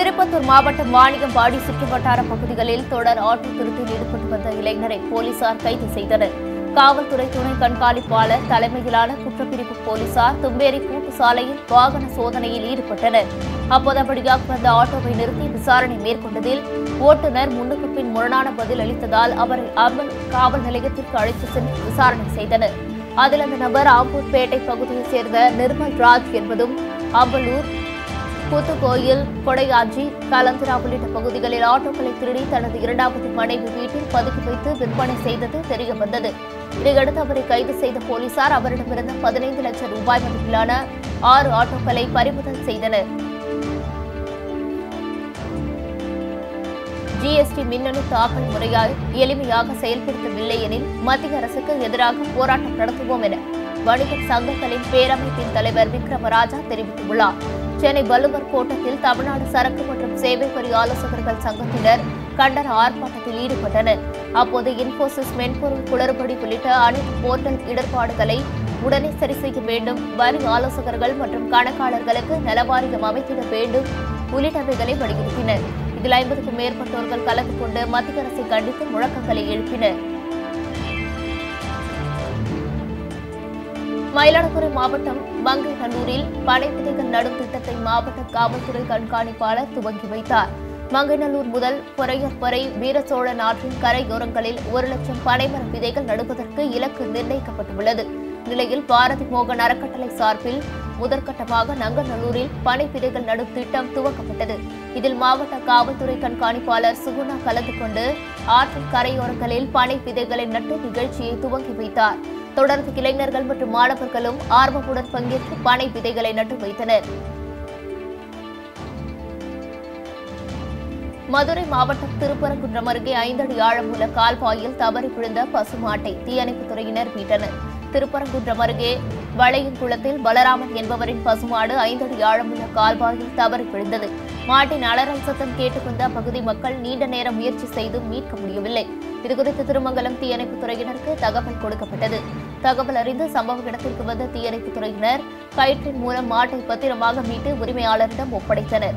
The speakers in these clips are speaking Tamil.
திருப்பத்தூர் மாவட்டம் வாணியம்பாடி சுற்றுவட்டார பகுதிகளில் தொடர் ஆட்டோ திருத்தில் ஈடுபட்டு வந்த இளைஞரை போலீசார் கைது செய்தனர் காவல்துறை துணை கண்காணிப்பாளர் தலைமையிலான குற்றப்பிரிவு போலீசார் தும்பேரி கூட்டு சாலையில் வாகன சோதனையில் ஈடுபட்டனர் அப்போது அப்படியாக வந்த ஆட்டோவை நிறுத்தி விசாரணை மேற்கொண்டதில் ஓட்டுநர் முன்னுக்கு பின் முரணான பதில் அளித்ததால் அவரை அம்பல் காவல் நிலையத்திற்கு அழைத்து சென்று விசாரணை செய்தனர் அதில் அந்த நபர் ஆம்பூர்பேட்டை பகுதியைச் சேர்ந்த நிர்மல் ராஜ் என்பதும் அம்பலூர் கூத்துக்கோயில் கொடையாச்சி கலந்திரா உள்ளிட்ட பகுதிகளில் ஆட்டோக்களை திருடி தனது இரண்டாவது மனைவி வீட்டில் பதுக்கி வைத்து விற்பனை செய்தது தெரிய வந்தது இதையடுத்து அவரை கைது செய்த போலீசார் அவரிடமிருந்து பதினைந்து லட்சம் ரூபாய் மதிப்பிலான ஆறு ஆட்டோக்களை பறிமுதல் செய்தனர் ஜிஎஸ்டி மின்னணு தாக்கல் முறையால் எளிமையாக செயல்படுத்தவில்லை எனில் மத்திய அரசுக்கு எதிராக போராட்டம் நடத்துவோம் என வணிகர் சங்கங்களின் பேரமைப்பின் தலைவர் விக்ரமராஜா தெரிவித்துள்ளார் சென்னை வள்ளுவர் கோட்டத்தில் தமிழ்நாடு சரக்கு மற்றும் சேவை வரி ஆலோசகர்கள் சங்கத்தினர் கண்டன ஆர்ப்பாட்டத்தில் ஈடுபட்டனர் அப்போது இன்போசிஸ் மென்பொருள் குளறுபடி உள்ளிட்ட அனைத்து போர்ட்டல் இடர்பாடுகளை உடனே சரி செய்ய வேண்டும் வரி ஆலோசகர்கள் மற்றும் கணக்காளர்களுக்கு நலவாரியம் அமைத்திட வேண்டும் உள்ளிட்டவைகளை வலியுறுத்தினர் இதில் ஐம்பதுக்கும் மேற்பட்டோர்கள் கலந்து கொண்டு மத்திய அரசை கண்டித்து முழக்கங்களை எழுப்பினர் மயிலாடுதுறை மாவட்டம் மங்கைநல்லூரில் பனை விதைகள் நடும் திட்டத்தை மாவட்ட காவல்துறை கண்காணிப்பாளர் துவங்கி வைத்தார் மங்கைநல்லூர் முதல் பொறையர் வரை வீரசோழன் ஆற்றின் கரையோரங்களில் ஒரு லட்சம் பனைமர விதைகள் நடுவதற்கு இலக்கு நிர்ணயிக்கப்பட்டுள்ளது நிலையில் பாரதி மோகன் அறக்கட்டளை சார்பில் முதற்கட்டமாக நங்கநல்லூரில் பனை விதைகள் நடும் திட்டம் துவக்கப்பட்டது இதில் மாவட்ட காவல்துறை கண்காணிப்பாளர் சுகுணா கலந்து கொண்டு ஆற்றின் கரையோரங்களில் பனை விதைகளை நட்டு நிகழ்ச்சியை துவங்கி வைத்தார் தொடர்ந்து இளைஞர்கள் மற்றும் மாணவர்களும் ஆர்வமுடன் பங்கேற்று பனை விதைகளை நட்டு வைத்தனர் மதுரை மாவட்டம் திருப்பரங்குன்றம் அருகே ஐந்தடி ஆழமுள்ள கால்வாயில் தவறி விழுந்த பசுமாட்டை தீயணைப்புத் துறையினர் மீட்டனர் திருப்பரங்குன்றம் அருகே வளையங்குளத்தில் பலராமன் என்பவரின் பசுமாடு ஐந்தடி ஆழமுள்ள கால்வாயில் தவறி விழுந்தது மாட்டின் அலறல் சத்தம் கேட்டு வந்த அப்பகுதி மக்கள் நீண்ட நேரம் முயற்சி செய்தும் மீட்க முடியவில்லை இதுகுறித்து திருமங்கலம் தீயணைப்புத் துறையினருக்கு தகவல் கொடுக்கப்பட்டது தகவல் அறிந்து சம்பவ இடத்திற்கு வந்த தீயணைப்புத் துறையினர் கயிற்றின் மூலம் மாட்டை பத்திரமாக மீட்டு உரிமையாளரிடம் ஒப்படைத்தனர்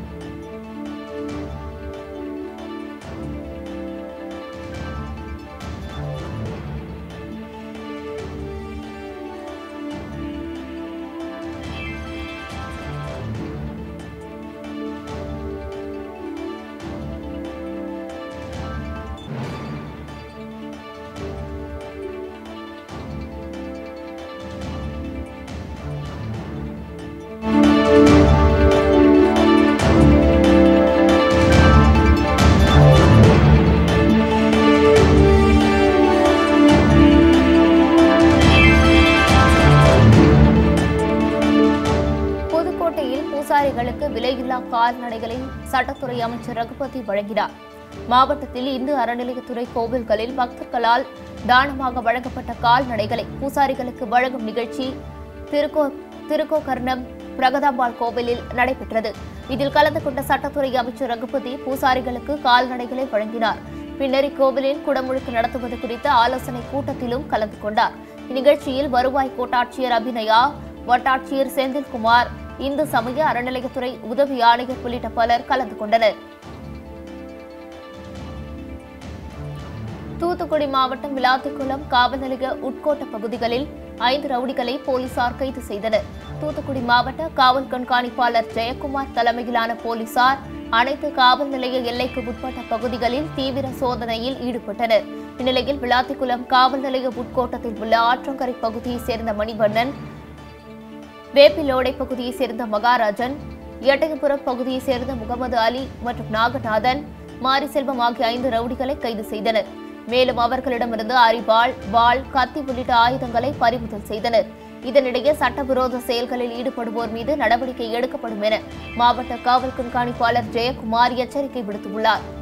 புதுக்கோட்டையில் பூசாரிகளுக்கு விலையில்லா கால்நடைகளை சட்டத்துறை அமைச்சர் ரகுபதி வழங்கினார் மாவட்டத்தில் இந்து அறநிலையத்துறை கோவில்களில் பக்தர்களால் தானமாக வழங்கப்பட்ட கால்நடைகளை பூசாரிகளுக்கு வழங்கும் நிகழ்ச்சி திருக்கோ திருக்கோகர்ணம் பிரகதாம்பாள் கோவிலில் நடைபெற்றது இதில் கலந்து கொண்ட சட்டத்துறை அமைச்சர் ரகுபதி பூசாரிகளுக்கு கால்நடைகளை வழங்கினார் பின்னர் இக்கோவிலில் குடமுழுக்கு நடத்துவது குறித்த ஆலோசனை கூட்டத்திலும் கலந்து கொண்டார் இந்நிகழ்ச்சியில் வருவாய் கோட்டாட்சியர் அபிநயா வட்டாட்சியர் செந்தில்குமார் இந்து சமய அறநிலையத்துறை உதவி ஆணையர் உள்ளிட்ட பலர் கலந்து கொண்டனர் தூத்துக்குடி மாவட்டம் விளாத்திக்குளம் காவல் நிலைய உட்கோட்ட பகுதிகளில் ஐந்து ரவுடிகளை போலீசார் கைது செய்தனர் தூத்துக்குடி மாவட்ட காவல் கண்காணிப்பாளர் ஜெயக்குமார் தலைமையிலான போலீசார் அனைத்து காவல் நிலைய எல்லைக்கு உட்பட்ட பகுதிகளில் தீவிர சோதனையில் ஈடுபட்டனர் இந்நிலையில் விளாத்திக்குளம் காவல் நிலைய உட்கோட்டத்தில் உள்ள ஆற்றங்கரை பகுதியைச் சேர்ந்த மணிவண்ணன் வேப்பிலோடை பகுதியைச் சேர்ந்த மகாராஜன் எட்டயபுரம் பகுதியைச் சேர்ந்த முகமது அலி மற்றும் நாகநாதன் மாரிசெல்வம் ஆகிய ஐந்து ரவுடிகளை கைது செய்தனர் மேலும் அவர்களிடமிருந்து அரிவாள் வாள் கத்தி உள்ளிட்ட ஆயுதங்களை பறிமுதல் செய்தனர் இதனிடையே சட்டவிரோத செயல்களில் ஈடுபடுவோர் மீது நடவடிக்கை எடுக்கப்படும் என மாவட்ட காவல் கண்காணிப்பாளர் ஜெயக்குமார் எச்சரிக்கை விடுத்துள்ளார்